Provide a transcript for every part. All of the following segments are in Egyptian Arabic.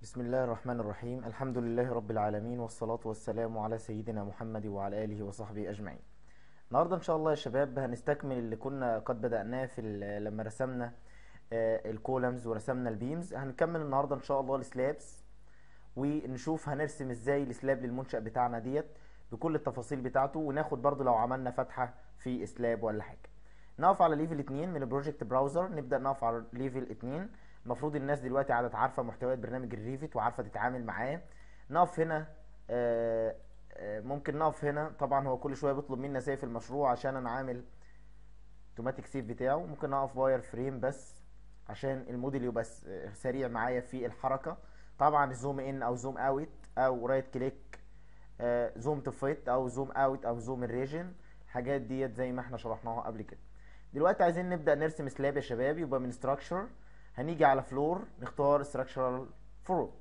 بسم الله الرحمن الرحيم الحمد لله رب العالمين والصلاة والسلام على سيدنا محمد وعلى آله وصحبه أجمعين النهاردة إن شاء الله يا شباب هنستكمل اللي كنا قد بدأناه في ال- لما رسمنا الكولمز ورسمنا البيمز هنكمل النهاردة إن شاء الله السلابس ونشوف هنرسم ازاي السلاب للمنشأ بتاعنا ديت بكل التفاصيل بتاعته وناخد برضو لو عملنا فتحة في سلاب ولا حاجة نقف على ليفل 2 من البروجكت براوزر نبدأ نقف على ليفل 2 المفروض الناس دلوقتي عادت عارفة محتويات برنامج الريفت وعارفة تتعامل معاه نقف هنا آه، آه، ممكن نقف هنا طبعا هو كل شوية بيطلب منا سيف المشروع عشان انا عامل اوتوماتيك سيف بتاعه ممكن نقف واير فريم بس عشان الموديل يبقى س- سريع معايا في الحركة طبعا زوم ان او زوم اوت او رايت كليك زوم تو فيت او زوم اوت او زوم الريجن الحاجات ديت زي ما احنا شرحناها قبل كده دلوقتي عايزين نبدأ نرسم سلاب يا شباب يبقى من ستراكشر هنيجي على فلور نختار structural فلور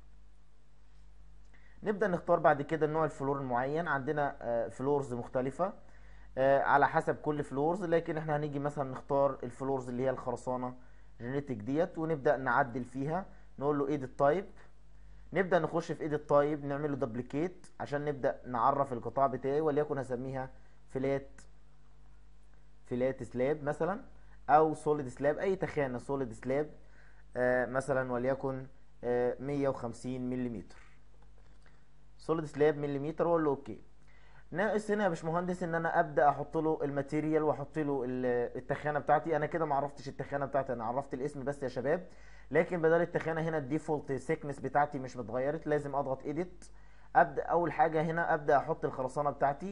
نبدأ نختار بعد كده نوع الفلور المعين عندنا فلورز مختلفة آه، على حسب كل فلورز لكن احنا هنيجي مثلا نختار الفلورز اللي هي الخرسانة جينيتك ديت ونبدأ نعدل فيها نقول له edit type نبدأ نخش في edit type نعمل له دبليكيت عشان نبدأ نعرف القطاع بتاعي وليكن هسميها فلات فلات سلاب مثلا او سوليد سلاب اي تخانة سوليد سلاب آه مثلا وليكن آه 150 ملم سوليد سلاب مليمتر واقول له اوكي ناقص هنا يا باشمهندس ان انا ابدا احط له الماتيريال واحط له ال- التخانه بتاعتي انا كده ما عرفتش التخانه بتاعتي انا عرفت الاسم بس يا شباب لكن بدل التخانه هنا الديفولت سيكنس بتاعتي مش متغيرت لازم اضغط ايديت ابدا اول حاجه هنا ابدا احط الخرسانه بتاعتي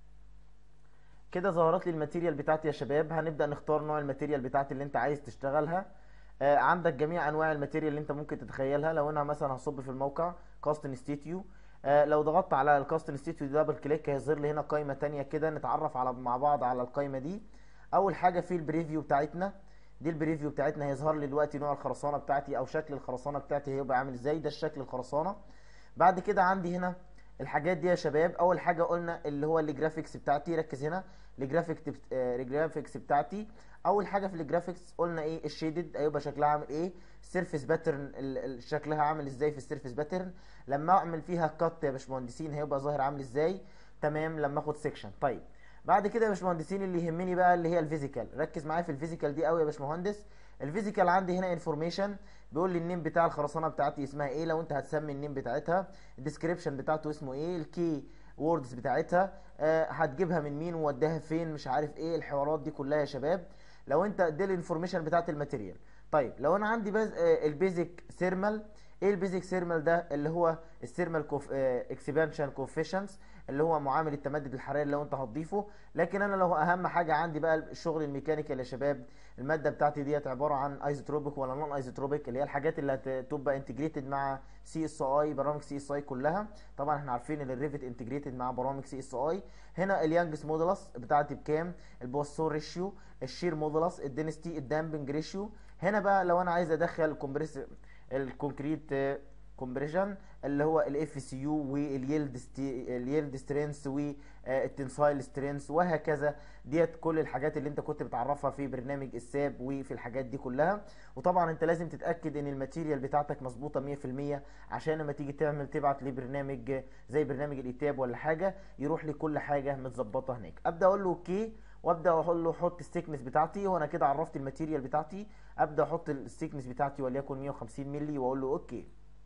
كده ظهرت لي الماتيريال بتاعتي يا شباب هنبدا نختار نوع الماتيريال بتاعتي اللي انت عايز تشتغلها آه، عندك جميع انواع الماتيريال اللي انت ممكن تتخيلها لو انا مثلا هصب في الموقع كاست انستيتيو لو ضغطت على الكاست انستيتيو دبل كليك هيظهر لي هنا قائمه تانية كده نتعرف على مع بعض على القائمه دي اول حاجه في البريفيو بتاعتنا دي البريفيو بتاعتنا هيظهر لي دلوقتي نوع الخرسانه بتاعتي او شكل الخرسانه بتاعتي هيبقى عامل ازاي ده الشكل الخرسانه بعد كده عندي هنا الحاجات دي يا شباب اول حاجه قلنا اللي هو الجرافيكس بتاعتي ركز هنا الجرافيك الجرافيكس بتاعتي اول حاجه في الجرافيكس قلنا ايه الشيدد هيبقى شكلها عامل ايه السيرفيس باترن شكلها عامل ازاي في السيرفيس باترن لما اعمل فيها كات يا باشمهندسين هيبقى ظاهر عامل ازاي تمام لما اخد سيكشن طيب بعد كده يا باشمهندسين اللي يهمني بقى اللي هي الفيزيكال ركز معايا في الفيزيكال دي قوي يا باشمهندس الفيزيكال عندي هنا انفورميشن بيقول لي النيم بتاع الخرسانه بتاعتي اسمها ايه لو انت هتسمي النيم بتاعتها الديسكريبشن بتاعته اسمه ايه الكي ووردز بتاعتها آه هتجيبها من مين ووديها فين مش عارف ايه الحوارات دي كلها يا شباب لو انت دي الانفورميشن بتاعت الماتيريال طيب لو انا عندي بز... آه البيزك سيرمال ايه البيزك سيرمال ده اللي هو السيرمال كوف... اكسبانشن كوفيشنتس اللي هو معامل التمدد الحراري لو انت هتضيفه لكن انا لو اهم حاجه عندي بقى الشغل الميكانيكال يا شباب الماده بتاعتي ديت عباره عن ايزوتروبيك ولا نون ايزوتروبيك اللي هي الحاجات اللي هتبقى انتجريتد مع سي اس اي برامج سي اس اي كلها طبعا احنا عارفين ان الريفت انتجريتد مع برامج سي اس اي هنا اليانجس مودولس بتاعتي بكام البوستور ريشيو الشير مودولس الدنستي الدامبنج ريشيو هنا بقى لو انا عايز ادخل كومبريس الكونكريت كومبريشن اللي هو الاف سي يو واليلد اليلد سترينث والتنسايل سترينث وهكذا ديت كل الحاجات اللي انت كنت بتعرفها في برنامج الساب وفي الحاجات دي كلها وطبعا انت لازم تتاكد ان الماتيريال بتاعتك مظبوطه 100% عشان لما تيجي تعمل تبعت لبرنامج زي برنامج الايتاب ولا حاجه يروح لي كل حاجه متظبطه هناك ابدا اقول له اوكي وابدا اقول له حط السيكنس بتاعتي وانا كده عرفت الماتيريال بتاعتي ابدا احط السيكنس بتاعتي وليكن 150 مللي واقول له اوكي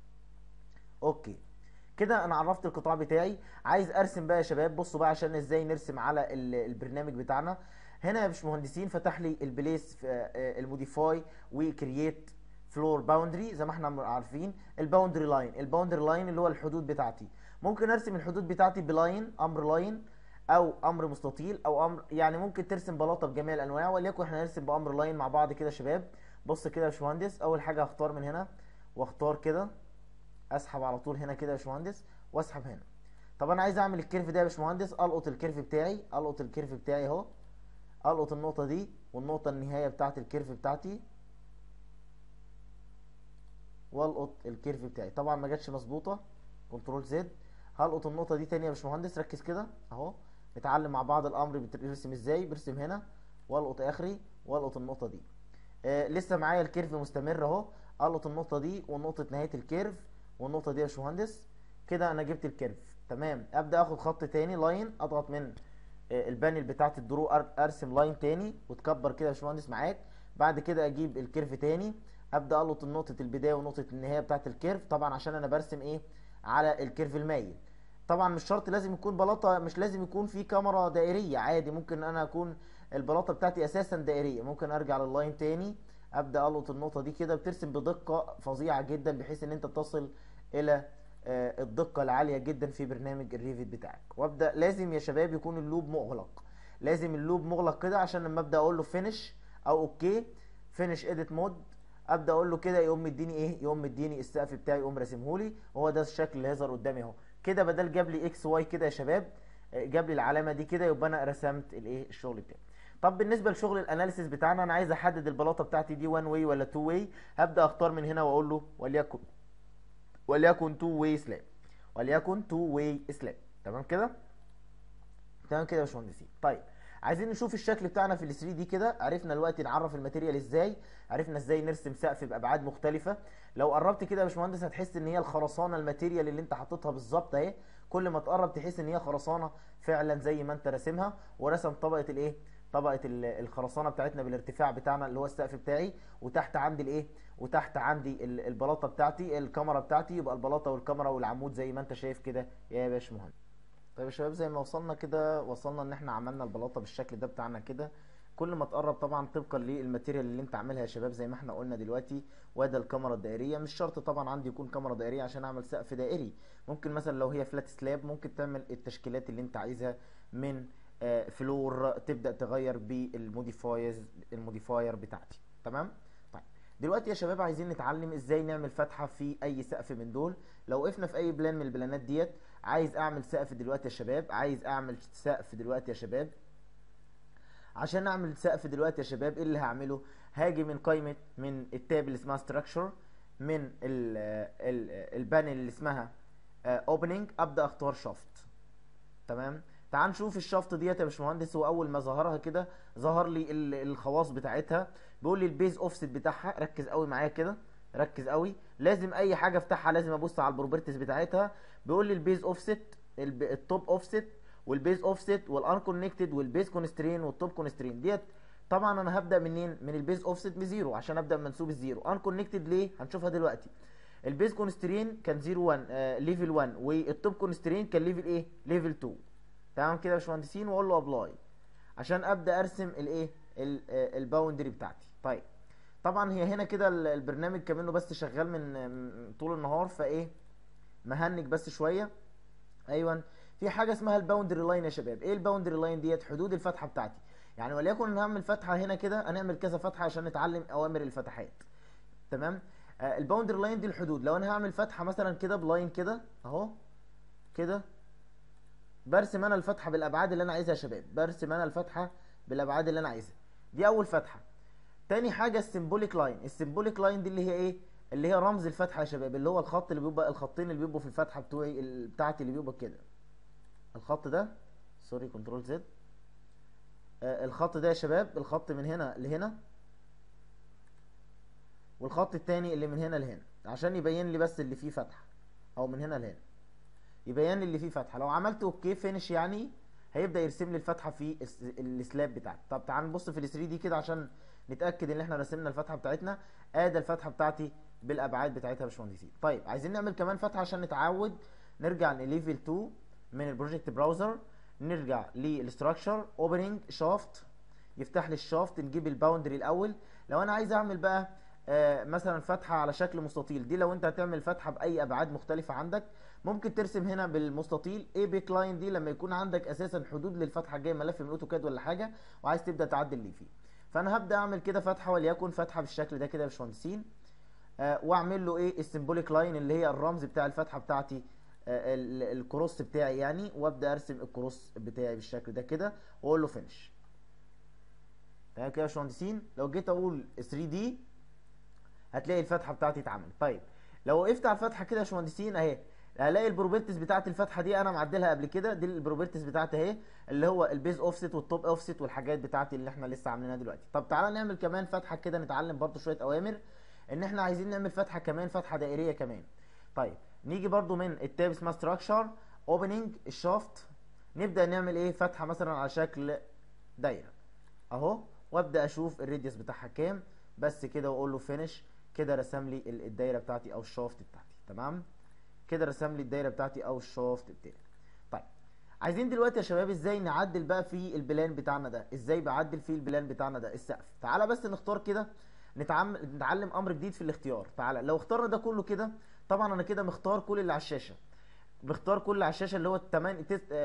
اوكي كده انا عرفت القطاع بتاعي عايز ارسم بقى يا شباب بصوا بقى عشان ازاي نرسم على ال- البرنامج بتاعنا هنا يا باشمهندسين فتح لي البليس الموديفاي وكرييت فلور باوندري زي ما احنا عارفين الباوندري لاين الباوندري لاين اللي هو الحدود بتاعتي ممكن ارسم الحدود بتاعتي بلاين امر لاين او امر مستطيل او امر يعني ممكن ترسم بلاطه بجميع الانواع وليكن احنا نرسم بامر لاين مع بعض كده يا شباب بص كده يا باشمهندس اول حاجه هختار من هنا واختار كده اسحب على طول هنا كده يا باشمهندس واسحب هنا طب انا عايز اعمل الكيرف ده يا باشمهندس القط الكيرف بتاعي القط الكيرف بتاعي اهو القط النقطه دي والنقطه النهايه بتاعه الكيرف بتاعتي والقط الكيرف بتاعي طبعا ما جاتش مظبوطه كنترول زد هلقط النقطه دي تاني يا باشمهندس ركز كده اهو نتعلم مع بعض الامر بيرسم ازاي برسم هنا والقط اخري والقط النقطه دي آه لسه معايا الكيرف مستمر اهو القط النقطه دي ونقطه نهايه الكيرف والنقطه دي يا باشمهندس كده انا جبت الكيرف تمام ابدا اخد خط تاني لاين اضغط من آه، البانل بتاعت الدرو أر- ارسم لاين تاني وتكبر كده يا باشمهندس معاك بعد كده اجيب الكيرف تاني ابدا القط نقطه البدايه ونقطه النهايه بتاعت الكيرف طبعا عشان انا برسم ايه على الكيرف المايل طبعا مش شرط لازم يكون بلاطه مش لازم يكون في كاميرا دائريه عادي ممكن انا اكون البلاطه بتاعتي اساسا دائريه ممكن ارجع لللاين تاني ابدا القط النقطه دي كده بترسم بدقه فظيعه جدا بحيث ان انت تصل الى آه، الدقه العاليه جدا في برنامج الريفت بتاعك وابدا لازم يا شباب يكون اللوب مغلق لازم اللوب مغلق كده عشان لما ابدا اقول له فينش او اوكي فينش اديت مود ابدا اقول له كده يقوم مديني ايه يقوم مديني السقف بتاعي يقوم راسمهولي وهو ده الشكل اللي هيظهر قدامي اهو كده بدل جاب لي اكس واي كده يا شباب آه، جاب لي العلامه دي كده يبقى انا رسمت الايه الشغل بتاعي طب بالنسبه لشغل الاناليسيس بتاعنا انا عايز احدد البلاطه بتاعتي دي 1 واي ولا 2 واي هبدا اختار من هنا واقول له وليكن وليكن 2 واي سلاب وليكن 2 واي سلاب تمام كده تمام كده يا باشمهندسين طيب عايزين نشوف الشكل بتاعنا في ال 3 دي كده عرفنا دلوقتي نعرف الماتيريال ازاي عرفنا ازاي نرسم سقف بابعاد مختلفه لو قربت كده يا باشمهندس هتحس ان هي الخرسانه الماتيريال اللي انت حاططها بالظبط اهي كل ما تقرب تحس ان هي خرسانه فعلا زي ما انت راسمها ورسم طبقه الايه طبقه ال- الخرسانه بتاعتنا بالارتفاع بتاعنا اللي هو السقف بتاعي وتحت عندي الايه وتحت عندي ال- البلاطه بتاعتي الكاميرا بتاعتي يبقى البلاطه والكاميرا والعمود زي ما انت شايف كده يا باشمهندس طيب يا شباب زي ما وصلنا كده وصلنا ان احنا عملنا البلاطه بالشكل ده بتاعنا كده كل ما تقرب طبعا طبقا للماتيريال اللي انت عاملها يا شباب زي ما احنا قلنا دلوقتي وده الكاميرا الدائريه مش شرط طبعا عندي يكون كاميرا دائريه عشان اعمل سقف دائري ممكن مثلا لو هي فلات سلاب ممكن تعمل التشكيلات اللي انت عايزها من آه، فلور تبدا تغير بالموديفايرز الموديفاير بتاعتي تمام طيب دلوقتي يا شباب عايزين نتعلم ازاي نعمل فتحه في اي سقف من دول لو وقفنا في اي بلان من البلانات ديت عايز اعمل سقف دلوقتي يا شباب عايز اعمل سقف دلوقتي يا شباب عشان اعمل سقف دلوقتي يا شباب ايه اللي هعمله هاجي من قائمه من التاب اللي اسمها ستراكشر من ال ال البانل اللي اسمها اوبننج ابدا اختار شافت تمام تعال نشوف الشفط ديت يا باشمهندس هو اول ما ظهرها كده ظهر لي ال- الخواص بتاعتها بيقول لي البيز اوفست بتاعها ركز قوي معايا كده ركز قوي لازم اي حاجه افتحها لازم ابص على البروبرتيز بتاعتها بيقول لي البيز اوفست التوب اوفست والبيز اوفست والان كونكتد والبيز كونسترين والتوب كونسترين ديت طبعا انا هبدا منين من البيز اوفست بزيرو عشان ابدا من منسوب الزيرو ان كونكتد ليه هنشوفها دلوقتي البيز كونسترين كان 0 1 آه ليفل 1 والتوب كونسترين كان ليفل ايه ليفل 2 تمام كده يا باشمهندسين واقول له ابلاي عشان ابدا ارسم الايه ال- آه، الباوندري بتاعتي طيب طبعا هي هنا كده ال- البرنامج كمنه بس شغال من من طول النهار فايه مهنج بس شويه ايوه في حاجه اسمها الباوندري لاين يا شباب ايه الباوندري لاين ديت حدود الفتحه بتاعتي يعني وليكن انا هعمل فتحه هنا كده هنعمل كذا فتحه عشان نتعلم اوامر الفتحات تمام آه الباوندري لاين دي الحدود لو انا هعمل فتحه مثلا كده بلاين كده اهو كده برسم انا الفتحه بالابعاد اللي انا عايزها يا شباب برسم انا الفتحه بالابعاد اللي انا عايزها دي اول فتحه تاني حاجه السيمبوليك لاين السيمبوليك لاين دي اللي هي ايه اللي هي رمز الفتحه يا شباب اللي هو الخط اللي بيبقى الخطين اللي بيبقوا في الفتحه بتوعي ال- بتاعتي اللي بيبقى كده الخط ده سوري كنترول زد آه الخط ده يا شباب الخط من هنا لهنا والخط التاني اللي من هنا لهنا عشان يبين لي بس اللي فيه فتحه او من هنا لهنا يبين لي اللي فيه فتحه لو عملت اوكي فينش يعني هيبدا يرسم لي الفتحه في الس- السلاب بتاعتي طب تعال نبص في ال 3 دي كده عشان نتاكد ان احنا رسمنا الفتحه بتاعتنا ادي الفتحه بتاعتي بالابعاد بتاعتها يا باشمهندسين طيب عايزين نعمل كمان فتحه عشان نتعود نرجع لليفل 2 من البروجكت براوزر نرجع للستراكشر اوبننج شافت يفتح لي الشافت نجيب الباوندري الاول لو انا عايز اعمل بقى آه، مثلا فتحه على شكل مستطيل دي لو انت هتعمل فتحه باي ابعاد مختلفه عندك ممكن ترسم هنا بالمستطيل اي بيك لاين دي لما يكون عندك اساسا حدود للفتحه جايه ملف من اوتوكاد ولا حاجه وعايز تبدا تعدل اللي فيه فانا هبدا اعمل كده فتحه وليكن فتحه بالشكل ده كده يا باشمهندسين آه، واعمل له ايه السيمبوليك لاين اللي هي الرمز بتاع الفتحه بتاعتي آه، ال- الكروس بتاعي يعني وابدا ارسم الكروس بتاعي بالشكل ده كده واقول له فينش تمام كده يا باشمهندسين لو جيت اقول 3 دي هتلاقي الفتحه بتاعتي اتعملت طيب لو وقفت على الفتحه كده يا باشمهندسين اهي هلاقي البروبرتيز بتاعت الفتحه دي انا معدلها قبل كده دي البروبرتيز بتاعتي اهي اللي هو البيز اوفست والتوب اوفست والحاجات بتاعتي اللي احنا لسه عاملينها دلوقتي طب تعالى نعمل كمان فتحه كده نتعلم برضو شويه اوامر ان احنا عايزين نعمل فتحه كمان فتحه دائريه كمان طيب نيجي برضو من التاب اسمها ستراكشر اوبننج الشافت نبدا نعمل ايه فتحه مثلا على شكل دايره اهو وابدا اشوف الراديوس بتاعها كام بس كده واقول له فينش كده رسم لي الدايره بتاعتي او الشافت بتاعتي تمام كده رسم لي الدايره بتاعتي او الشافت بتاعي طيب عايزين دلوقتي يا شباب ازاي نعدل بقى في البلان بتاعنا ده ازاي بعدل في البلان بتاعنا ده السقف تعالى بس نختار كده نتعم... نتعلم امر جديد في الاختيار تعالى لو اخترنا ده كله كده طبعا انا كده مختار كل اللي على الشاشه مختار كل اللي على الشاشه اللي هو 8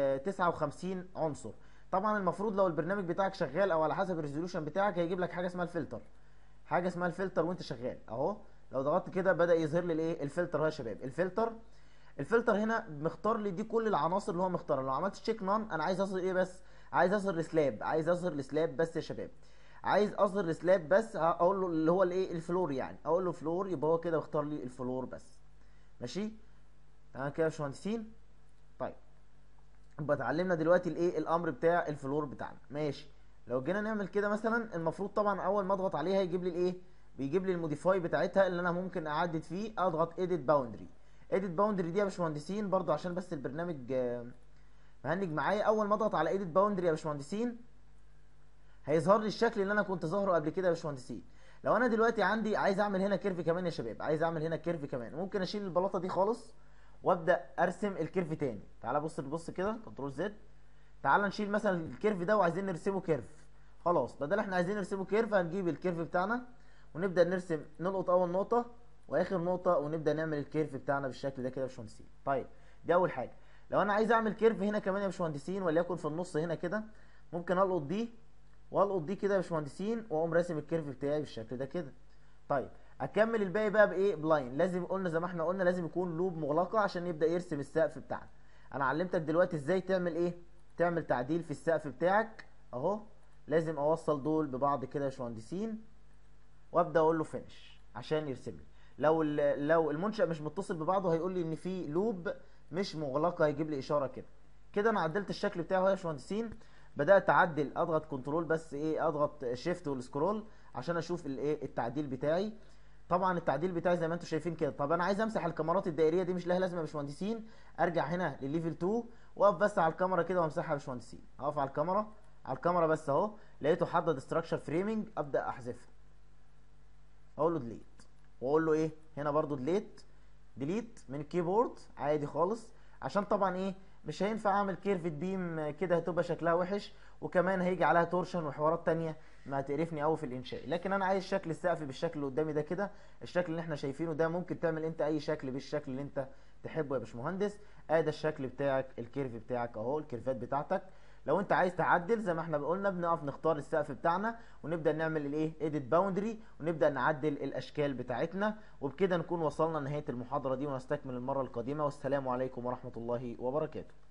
59 عنصر طبعا المفروض لو البرنامج بتاعك شغال او على حسب الريزولوشن بتاعك هيجيب لك حاجه اسمها الفلتر حاجه اسمها الفلتر وانت شغال اهو لو ضغطت كده بدا يظهر لي الايه الفلتر اهو يا شباب الفلتر الفلتر هنا مختار لي دي كل العناصر اللي هو مختارها لو عملت تشيك نون انا عايز اظهر ايه بس عايز اظهر السلاب عايز اظهر السلاب بس يا شباب عايز اظهر السلاب بس اقول له اللي هو الايه الفلور يعني اقول له فلور يبقى هو كده اختار لي الفلور بس ماشي تمام كده يا باشمهندسين طيب يبقى اتعلمنا دلوقتي الايه الامر بتاع الفلور بتاعنا ماشي لو جينا نعمل كده مثلا المفروض طبعا اول ما اضغط عليها يجيب لي الايه بيجيب لي الموديفاي بتاعتها اللي انا ممكن اعدد فيه اضغط ايديت باوندري ايديت باوندري دي يا باشمهندسين برضو عشان بس البرنامج مهنج معايا اول ما اضغط على ايديت باوندري يا باشمهندسين هيظهر لي الشكل اللي انا كنت ظاهره قبل كده يا باشمهندسين لو انا دلوقتي عندي عايز اعمل هنا كيرف كمان يا شباب عايز اعمل هنا كيرف كمان ممكن اشيل البلاطه دي خالص وابدا ارسم الكيرف تاني تعالى بص بص كده كنترول زد تعالى نشيل مثلا الكيرف ده وعايزين نرسمه كيرف خلاص بدل احنا عايزين نرسمه كيرف هنجيب الكيرف بتاعنا ونبدا نرسم نلقط اول نقطه واخر نقطه ونبدا نعمل الكيرف بتاعنا بالشكل ده كده يا باشمهندسين طيب دي اول حاجه لو انا عايز اعمل كيرف هنا كمان يا باشمهندسين وليكن في النص هنا كده ممكن القط دي والقط دي كده يا باشمهندسين واقوم راسم الكيرف بتاعي بالشكل ده كده طيب اكمل الباقي بقى بايه بلاين لازم قلنا زي ما احنا قلنا لازم يكون لوب مغلقه عشان يبدا يرسم السقف بتاعنا انا علمتك دلوقتي ازاي تعمل ايه تعمل تعديل في السقف بتاعك اهو لازم اوصل دول ببعض كده يا باشمهندسين وابدا اقول له فينش عشان يرسم لي لو لو المنشأ مش متصل ببعضه هيقول لي ان في لوب مش مغلقه هيجيب لي اشاره كده كده انا عدلت الشكل بتاعه يا باشمهندسين بدات اعدل اضغط كنترول بس ايه اضغط شيفت والسكرول عشان اشوف الايه التعديل بتاعي طبعا التعديل بتاعي زي ما انتم شايفين كده طب انا عايز امسح الكاميرات الدائريه دي مش لها لازمه يا باشمهندسين ارجع هنا لليفل 2 واقف بس على الكاميرا كده وامسحها يا باشمهندسين اقف على الكاميرا على الكاميرا بس اهو لقيته حدد ستراكشر فريمنج ابدا احذفها اقول له ديليت واقول له ايه هنا برضو ديليت ديليت من الكيبورد عادي خالص عشان طبعا ايه مش هينفع اعمل كيرفت بيم كده هتبقى شكلها وحش وكمان هيجي عليها تورشن وحوارات تانية ما هتقرفني قوي في الانشاء لكن انا عايز شكل السقف بالشكل اللي قدامي ده كده الشكل اللي احنا شايفينه ده ممكن تعمل انت اي شكل بالشكل اللي انت تحبه يا باشمهندس ادي الشكل بتاعك الكيرف بتاعك اهو الكيرفات بتاعتك لو انت عايز تعدل زي ما احنا قلنا بنقف نختار السقف بتاعنا ونبدا نعمل الايه ايديت باوندري ونبدا نعدل الاشكال بتاعتنا وبكده نكون وصلنا لنهايه المحاضره دي ونستكمل المره القادمه والسلام عليكم ورحمه الله وبركاته